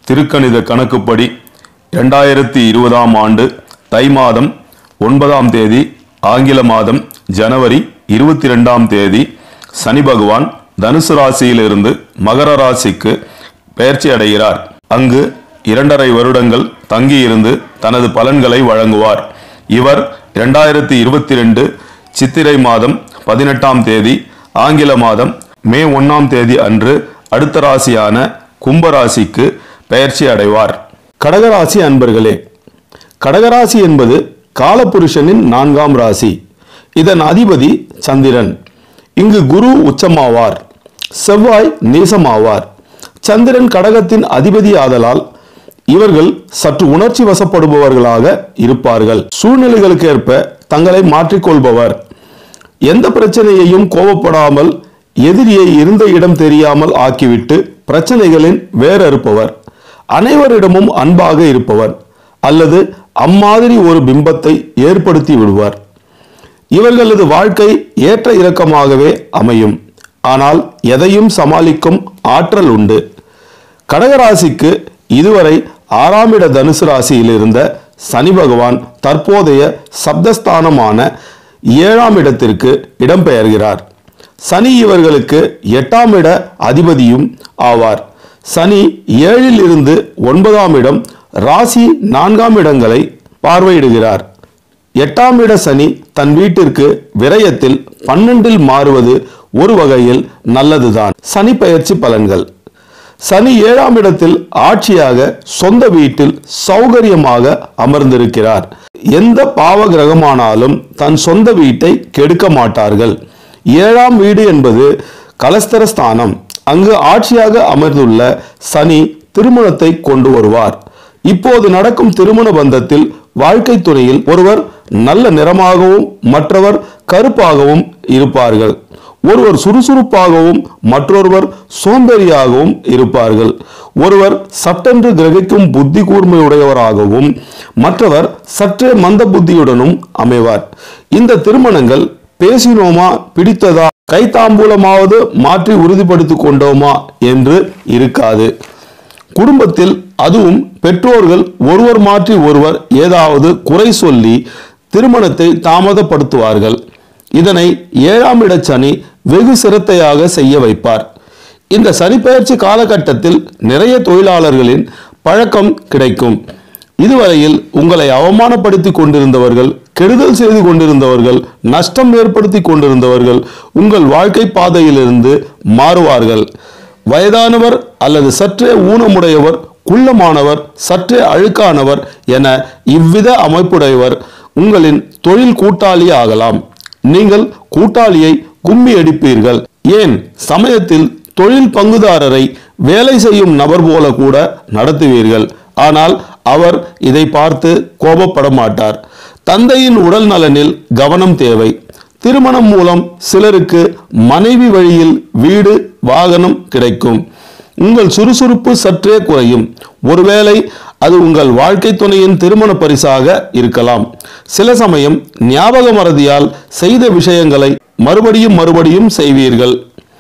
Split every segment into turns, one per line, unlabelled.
திருக்கணித கணக்குப்படி இரண்டாயிரத்தி இருபதாம் ஆண்டு தை மாதம் ஒன்பதாம் தேதி ஆங்கில மாதம் ஜனவரி இருபத்தி ரெண்டாம் தேதி சனி பகவான் தனுசு ராசியிலிருந்து மகர ராசிக்கு பெயர்ச்சி அடைகிறார் அங்கு இரண்டரை வருடங்கள் தங்கியிருந்து தனது பலன்களை வழங்குவார் இவர் இரண்டாயிரத்தி இருபத்தி ரெண்டு சித்திரை மாதம் பதினெட்டாம் தேதி ஆங்கில மாதம் மே ஒன்னாம் தேதி அன்று அடுத்த ராசியான கும்பராசிக்கு பெயர்ச்சி அடைவார் கடகராசி அன்பர்களே கடகராசி என்பது காலபுருஷனின் நான்காம் ராசி இதன் அதிபதி சந்திரன் இங்கு குரு உச்சமாவார் செவ்வாய் நீசமாவார் சந்திரன் கடகத்தின் அதிபதி ஆதலால் இவர்கள் சற்று உணர்ச்சி வசப்படுபவர்களாக இருப்பார்கள் சூழ்நிலைகளுக்கு ஏற்ப தங்களை மாற்றிக்கொள்பவர் எந்த பிரச்சனையையும் கோபப்படாமல் எதிரியை இருந்த இடம் தெரியாமல் ஆக்கிவிட்டு பிரச்சனைகளின் வேறறுப்பவர் அனைவரிடமும் அன்பாக இருப்பவர் அல்லது அம்மாதிரி ஒரு பிம்பத்தை ஏற்படுத்தி விடுவார் இவர்களது வாழ்க்கை ஏற்ற இறக்கமாகவே அமையும் ஆனால் எதையும் சமாளிக்கும் ஆற்றல் உண்டு கடகராசிக்கு இதுவரை ஆறாம் இட தனுசு ராசியில் இருந்த சனி பகவான் தற்போதைய சப்தஸ்தானமான ஏழாம் இடத்திற்கு இடம்பெயர்கிறார் சனி இவர்களுக்கு எட்டாம் இட அதிபதியும் ஆவார் சனி ஏழில் இருந்து ஒன்பதாம் இடம் ராசி நான்காம் இடங்களை பார்வையிடுகிறார் எட்டாம் இட சனி தன் வீட்டிற்கு விரயத்தில் பன்னெண்டில் மாறுவது ஒரு வகையில் நல்லதுதான் சனி பெயர்ச்சி பலன்கள் சனி ஏழாம் இடத்தில் ஆட்சியாக சொந்த வீட்டில் சௌகரியமாக அமர்ந்திருக்கிறார் எந்த பாவ கிரகமானாலும் தன் சொந்த வீட்டை கெடுக்க மாட்டார்கள் ஏழாம் வீடு என்பது கலஸ்தர ஸ்தானம் அங்கு ஆட்சியாக அமர்ந்துள்ள சனி திருமணத்தை கொண்டு வருவார் இப்போது நடக்கும் திருமண பந்தத்தில் வாழ்க்கை துறையில் ஒருவர் நல்ல நிறமாகவும் மற்றவர் கருப்பாகவும் இருப்பார்கள் ஒருவர் சுறுசுறுப்பாகவும் மற்றொருவர் சோம்பேறியாகவும் இருப்பார்கள் ஒருவர் சட்டென்று கிரகிக்கும் புத்தி கூர்மையுடையவராகவும் மற்றவர் சற்றே மந்த புத்தியுடனும் அமைவார் இந்த திருமணங்கள் பேசினோமா பிடித்ததா கைத்தாம்பூலமாவது மாற்றி உறுதிப்படுத்திக் கொண்டோமா என்று இருக்காது குடும்பத்தில் அதுவும் பெற்றோர்கள் ஒருவர் மாற்றி ஒருவர் ஏதாவது குறை சொல்லி திருமணத்தை தாமதப்படுத்துவார்கள் இதனை ஏழாம் இட சனி வெகு சிரத்தையாக செய்ய வைப்பார் இந்த சனிப்பெயர்ச்சி காலகட்டத்தில் நிறைய தொழிலாளர்களின் பழக்கம் கிடைக்கும் இதுவரையில் உங்களை அவமானப்படுத்தி கொண்டிருந்தவர்கள் கெடுதல் செய்து கொண்டிருந்தவர்கள் நஷ்டம் ஏற்படுத்தி கொண்டிருந்தவர்கள் உங்கள் வாழ்க்கை பாதையிலிருந்து மாறுவார்கள் வயதானவர் அல்லது சற்றே ஊனமுடையவர் குள்ளமானவர் சற்றே அழுக்கானவர் என இவ்வித அமைப்புடையவர் உங்களின் தொழில் கூட்டாளி ஆகலாம் நீங்கள் கூட்டாளியை கும்மி அடிப்பீர்கள் ஏன் சமயத்தில் தொழில் பங்குதாரரை வேலை செய்யும் நபர் போல கூட நடத்துவீர்கள் ஆனால் அவர் இதை பார்த்து கோபப்பட மாட்டார் தந்தையின் உடல் நலனில் கவனம் தேவை திருமணம் மூலம் சிலருக்கு மனைவி வழியில் வீடு வாகனம் கிடைக்கும் உங்கள் சுறுசுறுப்பு சற்றே குறையும் ஒருவேளை அது உங்கள் வாழ்க்கை துணையின் திருமண பரிசாக இருக்கலாம் சில சமயம் ஞாபக மறதியால் செய்த விஷயங்களை மறுபடியும் மறுபடியும் செய்வீர்கள்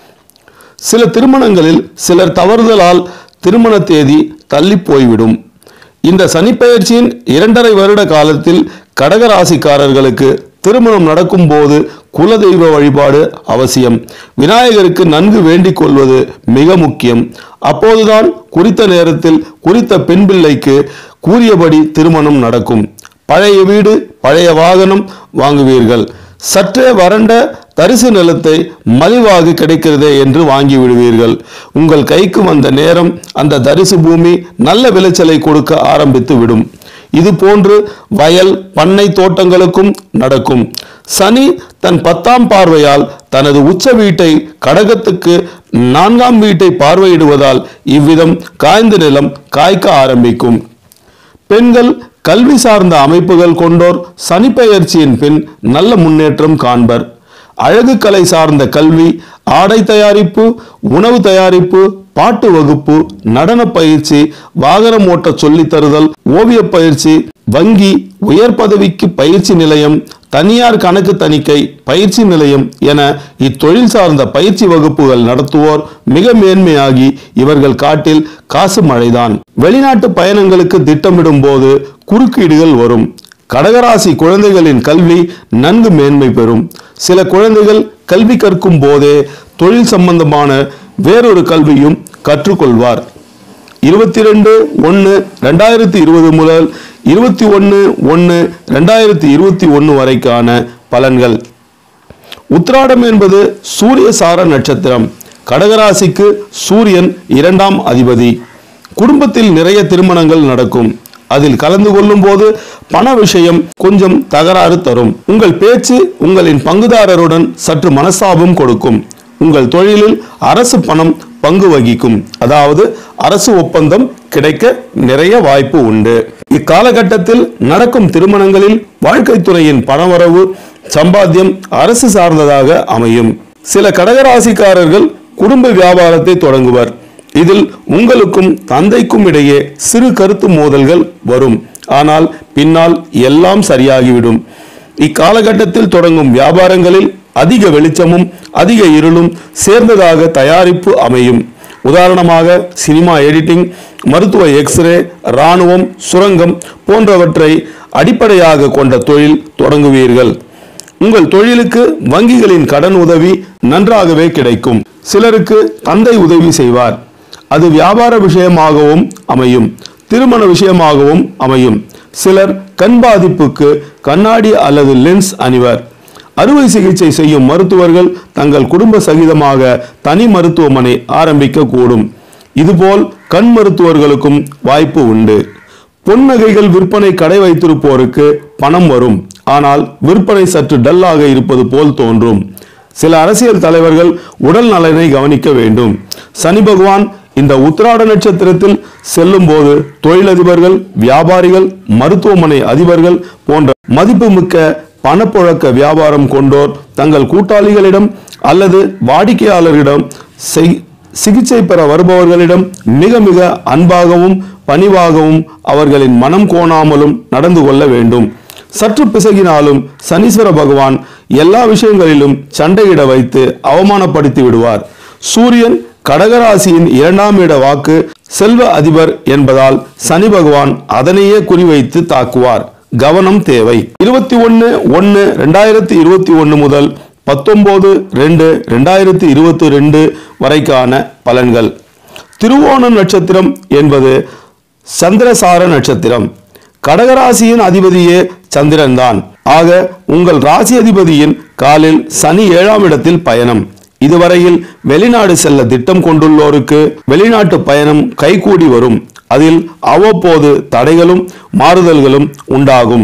சில திருமணங்களில் சிலர் தவறுதலால் திருமண தேதி தள்ளி போய்விடும் இந்த சனிப்பெயர்ச்சியின் இரண்டரை வருட காலத்தில் கடகராசிக்காரர்களுக்கு திருமணம் நடக்கும் போது குலதெய்வ வழிபாடு அவசியம் விநாயகருக்கு நன்கு வேண்டிக் கொள்வது மிக முக்கியம் அப்போதுதான் குறித்த நேரத்தில் குறித்த பெண் பிள்ளைக்கு கூறியபடி திருமணம் நடக்கும் பழைய வீடு பழைய வாகனம் வாங்குவீர்கள் சற்றே வறண்ட தரிசு நிலத்தை மலிவாக கிடைக்கிறதே என்று வாங்கி விடுவீர்கள் உங்கள் கைக்கு வந்த நேரம் அந்த தரிசு பூமி நல்ல விளைச்சலை கொடுக்க ஆரம்பித்து விடும் இது போன்று வயல் பண்ணை தோட்டங்களுக்கும் நடக்கும் சனி தன் பத்தாம் பார்வையால் தனது உச்ச வீட்டை கடகத்துக்கு நான்காம் வீட்டை பார்வையிடுவதால் இவ்விதம் காய்ந்த நிலம் காய்க்க ஆரம்பிக்கும் பெண்கள் கல்வி சார்ந்த அமைப்புகள் கொண்டோர் சனிப்பெயர்ச்சியின் பின் நல்ல முன்னேற்றம் காண்பர் அழகு கலை சார்ந்த கல்வி ஆடை தயாரிப்பு உணவு தயாரிப்பு பாட்டு வகுப்பு நடன பயிற்சி வாகனம் ஓட்ட சொல்லித் தருதல் ஓவிய பயிற்சி வங்கி உயர் பதவிக்கு பயிற்சி நிலையம்
தனியார் கணக்கு தணிக்கை பயிற்சி நிலையம் என இத்தொழில் சார்ந்த பயிற்சி வகுப்புகள் நடத்துவோர் மிக மேன்மையாகி இவர்கள் காட்டில் காசு மழைதான் வெளிநாட்டு பயணங்களுக்கு திட்டமிடும் போது குறுக்கீடுகள் வரும் கடகராசி குழந்தைகளின் கல்வி நன்கு மேன்மை பெறும் சில குழந்தைகள் கல்வி கற்கும் போதே தொழில் சம்பந்தமான வேறொரு கல்வியும் கற்றுக்கொள்வார் இருபத்தி ரெண்டு ஒன்று ரெண்டாயிரத்தி இருபது முதல் இருபத்தி ஒன்று ஒன்று ரெண்டாயிரத்தி இருபத்தி ஒன்று வரைக்கான பலன்கள் உத்திராடம் என்பது சூரிய சார நட்சத்திரம் கடகராசிக்கு சூரியன் இரண்டாம் அதிபதி குடும்பத்தில் நிறைய திருமணங்கள் நடக்கும் அதில் கலந்து கொள்ளும் போது பண விஷயம் கொஞ்சம் தகராறு தரும் உங்கள் பேச்சு உங்களின் பங்குதாரருடன் சற்று மனஸ்தாபம் கொடுக்கும் உங்கள் தொழிலில் அரசு பணம் பங்கு வகிக்கும் அதாவது அரசு ஒப்பந்தம் கிடைக்க நிறைய வாய்ப்பு உண்டு இக்காலகட்டத்தில் நடக்கும் திருமணங்களில் வாழ்க்கை துறையின் பணவரவு சம்பாத்தியம் அரசு சார்ந்ததாக அமையும் சில கடகராசிக்காரர்கள் குடும்ப வியாபாரத்தை தொடங்குவர் இதில் உங்களுக்கும் தந்தைக்கும் இடையே சிறு கருத்து மோதல்கள் வரும் ஆனால் பின்னால் எல்லாம் சரியாகிவிடும் இக்காலகட்டத்தில் தொடங்கும் வியாபாரங்களில் அதிக வெளிச்சமும் அதிக இருளும் சேர்ந்ததாக தயாரிப்பு அமையும் உதாரணமாக சினிமா எடிட்டிங் மருத்துவ எக்ஸ்ரே இராணுவம் சுரங்கம் போன்றவற்றை அடிப்படையாக கொண்ட தொழில் தொடங்குவீர்கள் உங்கள் தொழிலுக்கு வங்கிகளின் கடன் உதவி நன்றாகவே கிடைக்கும் சிலருக்கு தந்தை உதவி செய்வார் அது வியாபார விஷயமாகவும் அமையும் திருமண விஷயமாகவும் அமையும் சிலர் கண் பாதிப்புக்கு கண்ணாடி அல்லது லென்ஸ் அணிவர் அறுவை சிகிச்சை செய்யும் மருத்துவர்கள் தங்கள் குடும்ப சகிதமாக தனி மருத்துவமனை ஆரம்பிக்க கூடும் இதுபோல் கண் மருத்துவர்களுக்கும் வாய்ப்பு உண்டு பொன்னகைகள் விற்பனை கடை வைத்திருப்போருக்கு பணம் வரும் ஆனால் விற்பனை சற்று டல்லாக இருப்பது போல் தோன்றும் சில அரசியல் தலைவர்கள் உடல் நலனை கவனிக்க வேண்டும் சனி பகவான் இந்த உத்திராட நட்சத்திரத்தில் செல்லும் போது தொழிலதிபர்கள் வியாபாரிகள் மருத்துவமனை அதிபர்கள் போன்ற மதிப்புமிக்க பணப்புழக்க வியாபாரம் கொண்டோர் தங்கள் கூட்டாளிகளிடம் அல்லது வாடிக்கையாளர்களிடம் செய்- சிகிச்சை பெற வருபவர்களிடம் மிக மிக அன்பாகவும் பணிவாகவும் அவர்களின் மனம் கோணாமலும் நடந்து கொள்ள வேண்டும் சற்று பிசகினாலும் சனீஸ்வர பகவான் எல்லா விஷயங்களிலும் சண்டையிட வைத்து அவமானப்படுத்தி விடுவார் சூரியன் கடகராசியின் இரண்டாம் இட வாக்கு செல்வ அதிபர் என்பதால் சனி பகவான் அதனையே குறிவைத்து தாக்குவார் கவனம் தேவை இருபத்தி ஒன்னு ஒன்னு ரெண்டாயிரத்தி இருபத்தி ஒன்னு முதல் பத்தொன்பது ரெண்டு ரெண்டாயிரத்தி இருபத்தி ரெண்டு வரைக்கான பலன்கள் திருவோணம் நட்சத்திரம் என்பது சந்திரசார நட்சத்திரம் கடகராசியின் அதிபதியே சந்திரன்தான் ஆக உங்கள் ராசி அதிபதியின் காலில் சனி ஏழாம் இடத்தில் பயணம் இதுவரையில் வெளிநாடு செல்ல திட்டம் கொண்டுள்ளோருக்கு வெளிநாட்டு பயணம் கைகூடி வரும் அதில் அவ்வப்போது தடைகளும் மாறுதல்களும் உண்டாகும்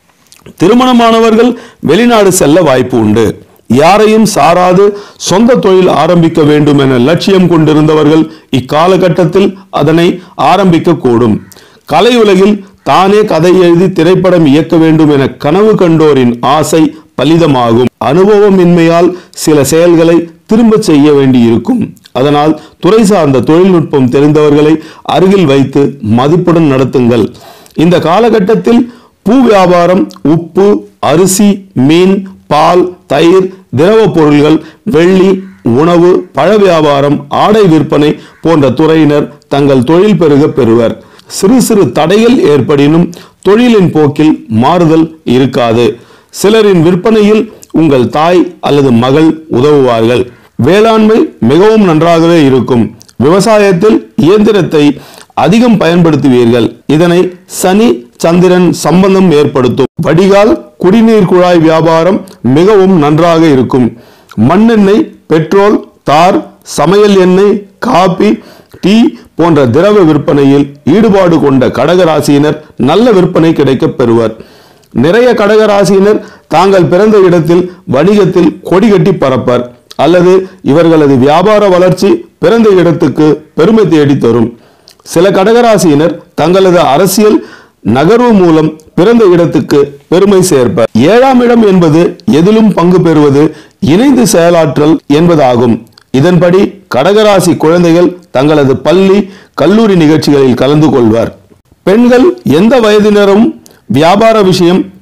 திருமணமானவர்கள் வெளிநாடு செல்ல வாய்ப்பு உண்டு யாரையும் சாராது சொந்த தொழில் ஆரம்பிக்க வேண்டும் என லட்சியம் கொண்டிருந்தவர்கள் இக்காலகட்டத்தில் அதனை ஆரம்பிக்க கூடும் கலையுலகில் தானே கதை எழுதி திரைப்படம் இயக்க வேண்டும் என கனவு கண்டோரின் ஆசை பலிதமாகும் அனுபவமின்மையால் சில செயல்களை திரும்ப செய்ய வேண்டியிருக்கும் அதனால் துறை சார்ந்த தொழில்நுட்பம் தெரிந்தவர்களை அருகில் வைத்து மதிப்புடன் நடத்துங்கள் இந்த காலகட்டத்தில் பூ வியாபாரம் உப்பு அரிசி மீன் பால் தயிர் திரவ பொருள்கள் வெள்ளி உணவு பழ வியாபாரம் ஆடை விற்பனை போன்ற துறையினர் தங்கள் தொழில் பெருக பெறுவர் சிறு சிறு தடைகள் ஏற்படினும் தொழிலின் போக்கில் மாறுதல் இருக்காது சிலரின் விற்பனையில் உங்கள் தாய் அல்லது மகள் உதவுவார்கள் வேளாண்மை மிகவும் நன்றாகவே இருக்கும் விவசாயத்தில் இயந்திரத்தை அதிகம் பயன்படுத்துவீர்கள் இதனை சனி சந்திரன் சம்பந்தம் ஏற்படுத்தும் வடிகால் குடிநீர் குழாய் வியாபாரம் மிகவும் நன்றாக இருக்கும் மண்ணெண்ணெய் பெட்ரோல் தார் சமையல் எண்ணெய் காபி டீ போன்ற திரவ விற்பனையில் ஈடுபாடு கொண்ட கடகராசியினர் நல்ல விற்பனை கிடைக்கப் பெறுவர் நிறைய கடகராசியினர் தாங்கள் பிறந்த இடத்தில் வணிகத்தில் கொடி கட்டி பறப்பர் அல்லது இவர்களது வியாபார வளர்ச்சி பிறந்த இடத்துக்கு பெருமை தேடி தரும் சில கடகராசியினர் தங்களது அரசியல் நகர்வு மூலம் பிறந்த இடத்துக்கு பெருமை சேர்ப்பர் ஏழாம் இடம் என்பது எதிலும் பங்கு பெறுவது இணைந்து செயலாற்றல் என்பதாகும் இதன்படி கடகராசி குழந்தைகள் தங்களது பள்ளி கல்லூரி நிகழ்ச்சிகளில் கலந்து கொள்வர் பெண்கள் எந்த வயதினரும் வியாபார விஷயம்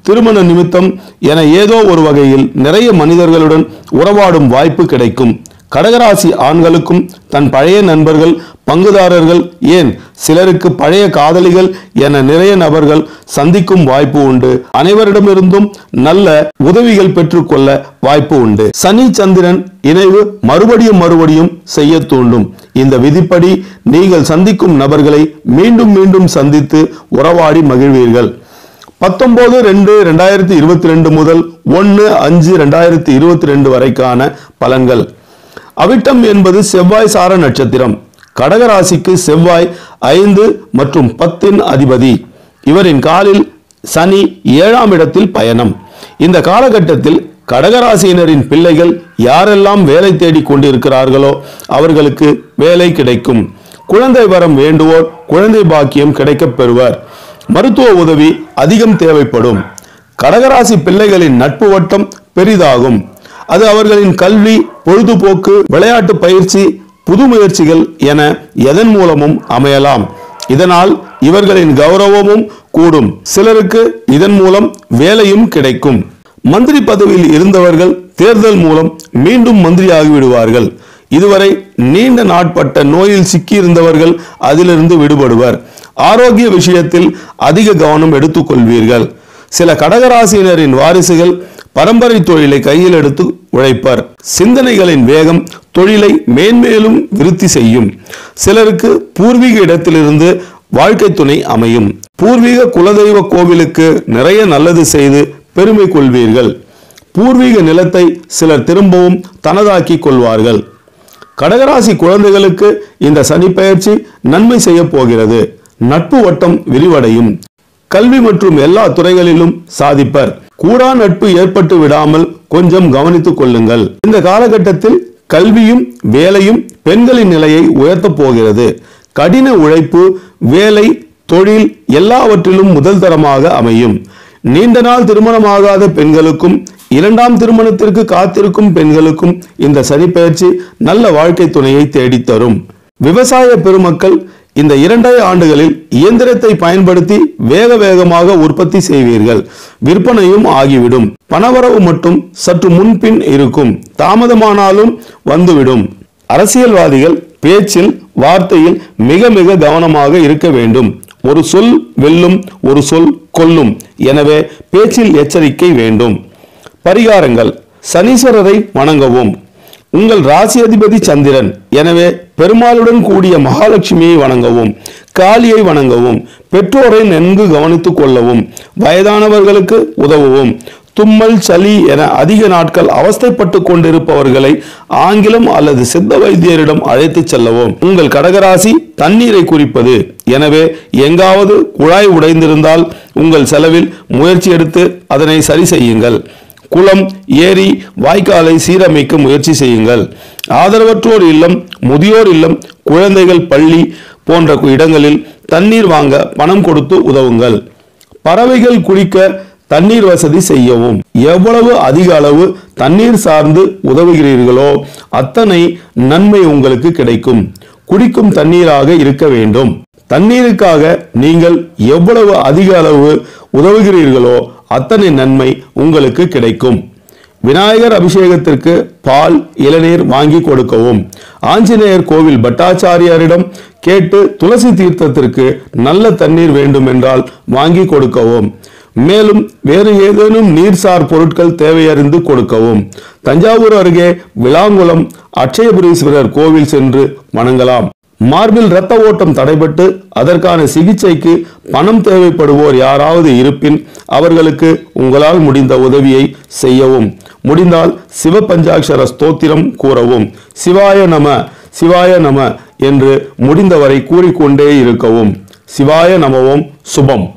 திருமண நிமித்தம் என ஏதோ ஒரு வகையில் நிறைய மனிதர்களுடன் உறவாடும் வாய்ப்பு கிடைக்கும் கடகராசி ஆண்களுக்கும் தன் பழைய நண்பர்கள் பங்குதாரர்கள் ஏன் சிலருக்கு பழைய காதலிகள் என நிறைய நபர்கள் சந்திக்கும் வாய்ப்பு உண்டு அனைவரிடமிருந்தும் நல்ல உதவிகள் பெற்றுக்கொள்ள வாய்ப்பு உண்டு சனி சந்திரன் இணைவு மறுபடியும் மறுபடியும் செய்ய தூண்டும் இந்த விதிப்படி நீங்கள் சந்திக்கும் நபர்களை மீண்டும் மீண்டும் சந்தித்து உறவாடி மகிழ்வீர்கள் பத்தொன்பது ரெண்டு ரெண்டாயிரத்தி இருபத்தி ரெண்டு முதல் ஒன்று அஞ்சு ரெண்டாயிரத்தி இருபத்தி ரெண்டு வரைக்கான பலன்கள் அவிட்டம் என்பது செவ்வாய் சார நட்சத்திரம் கடகராசிக்கு செவ்வாய் ஐந்து மற்றும் பத்தின் அதிபதி இவரின் காலில் சனி ஏழாம் இடத்தில் பயணம் இந்த காலகட்டத்தில் கடகராசியினரின் பிள்ளைகள் யாரெல்லாம் வேலை தேடிக் கொண்டிருக்கிறார்களோ அவர்களுக்கு வேலை கிடைக்கும் குழந்தை வரம் வேண்டுவோர் குழந்தை பாக்கியம் கிடைக்கப் பெறுவர் மருத்துவ உதவி அதிகம் தேவைப்படும் கடகராசி பிள்ளைகளின் நட்பு வட்டம் பெரிதாகும் அது அவர்களின் கல்வி பொழுதுபோக்கு விளையாட்டு பயிற்சி புது முயற்சிகள் என எதன் மூலமும் அமையலாம் இதனால் இவர்களின் கௌரவமும் கூடும் சிலருக்கு இதன் மூலம் வேலையும் கிடைக்கும் மந்திரி பதவியில் இருந்தவர்கள் தேர்தல் மூலம் மீண்டும் மந்திரி ஆகிவிடுவார்கள் இதுவரை நீண்ட நாட்பட்ட நோயில் சிக்கியிருந்தவர்கள் அதிலிருந்து விடுபடுவர் ஆரோக்கிய விஷயத்தில் அதிக கவனம் எடுத்துக்கொள்வீர்கள் சில கடகராசியினரின் வாரிசுகள் பரம்பரை தொழிலை கையில் எடுத்து உழைப்பர் சிந்தனைகளின் வேகம் தொழிலை மேன்மேலும் விருத்தி செய்யும் சிலருக்கு பூர்வீக இடத்திலிருந்து வாழ்க்கை துணை அமையும் பூர்வீக குலதெய்வ கோவிலுக்கு நிறைய நல்லது செய்து பெருமை கொள்வீர்கள் பூர்வீக நிலத்தை சிலர் திரும்பவும் தனதாக்கிக் கொள்வார்கள் கடகராசி குழந்தைகளுக்கு இந்த சனி பெயர்ச்சி நன்மை செய்ய போகிறது நட்பு வட்டம் விரிவடையும் கல்வி மற்றும் எல்லா துறைகளிலும் சாதிப்பர் கூடா நட்பு ஏற்பட்டு விடாமல் கொஞ்சம் கவனித்துக் கொள்ளுங்கள் இந்த காலகட்டத்தில் கல்வியும் வேலையும் பெண்களின் நிலையை உயர்த்தப் போகிறது கடின உழைப்பு வேலை தொழில் எல்லாவற்றிலும் முதல் தரமாக அமையும் நீண்ட நாள் திருமணமாகாத பெண்களுக்கும் இரண்டாம் திருமணத்திற்கு காத்திருக்கும் பெண்களுக்கும் இந்த சனிப்பெயர்ச்சி நல்ல வாழ்க்கை துணையை தேடித் தரும் விவசாய பெருமக்கள் இந்த இரண்டரை ஆண்டுகளில் இயந்திரத்தை பயன்படுத்தி வேக வேகமாக உற்பத்தி செய்வீர்கள் விற்பனையும் ஆகிவிடும் பணவரவு மட்டும் சற்று முன்பின் இருக்கும் தாமதமானாலும் வந்துவிடும் அரசியல்வாதிகள் பேச்சில் வார்த்தையில் மிக மிக கவனமாக இருக்க வேண்டும் ஒரு சொல் வெல்லும் ஒரு சொல் கொல்லும் எனவே பேச்சில் எச்சரிக்கை வேண்டும் பரிகாரங்கள் சனீஸ்வரரை வணங்கவும் உங்கள் ராசி அதிபதி சந்திரன் எனவே பெருமாளுடன் கூடிய மகாலட்சுமியை வணங்கவும் காளியை வணங்கவும் பெற்றோரை நன்கு கவனித்துக் கொள்ளவும் வயதானவர்களுக்கு உதவவும் தும்மல் சளி என அதிக நாட்கள் அவஸ்தைப்பட்டு கொண்டிருப்பவர்களை ஆங்கிலம் அல்லது சித்த வைத்தியரிடம் அழைத்து செல்லவும் உங்கள் கடகராசி தண்ணீரை குறிப்பது எனவே எங்காவது குழாய் உடைந்திருந்தால் உங்கள் செலவில் முயற்சி எடுத்து அதனை சரி செய்யுங்கள் குளம் ஏரி வாய்க்காலை சீரமைக்க முயற்சி செய்யுங்கள் ஆதரவற்றோர் இல்லம் முதியோர் இல்லம் குழந்தைகள் பள்ளி போன்ற இடங்களில் தண்ணீர் வாங்க பணம் கொடுத்து உதவுங்கள் பறவைகள் குளிக்க தண்ணீர் வசதி செய்யவும் எவ்வளவு அதிக அளவு தண்ணீர் சார்ந்து உதவுகிறீர்களோ அத்தனை நன்மை உங்களுக்கு கிடைக்கும் குடிக்கும் தண்ணீராக இருக்க வேண்டும் தண்ணீருக்காக நீங்கள் எவ்வளவு அதிக அளவு உதவுகிறீர்களோ அத்தனை நன்மை உங்களுக்கு கிடைக்கும் விநாயகர் அபிஷேகத்திற்கு பால் இளநீர் வாங்கி கொடுக்கவும் ஆஞ்சநேயர் கோவில் பட்டாச்சாரியாரிடம் கேட்டு துளசி தீர்த்தத்திற்கு நல்ல தண்ணீர் வேண்டும் என்றால் வாங்கி கொடுக்கவும் மேலும் வேறு ஏதேனும் நீர்சார் பொருட்கள் தேவையறிந்து கொடுக்கவும் தஞ்சாவூர் அருகே விளாங்குளம் அட்சயபுரீஸ்வரர் கோவில் சென்று வணங்கலாம் மார்பில் இரத்த ஓட்டம் தடைபட்டு அதற்கான சிகிச்சைக்கு பணம் தேவைப்படுவோர் யாராவது இருப்பின் அவர்களுக்கு உங்களால் முடிந்த உதவியை செய்யவும் முடிந்தால் சிவபஞ்சாட்சர ஸ்தோத்திரம் கூறவும் சிவாய நம சிவாய நம என்று முடிந்தவரை கூறிக்கொண்டே இருக்கவும் சிவாய நமவும் சுபம்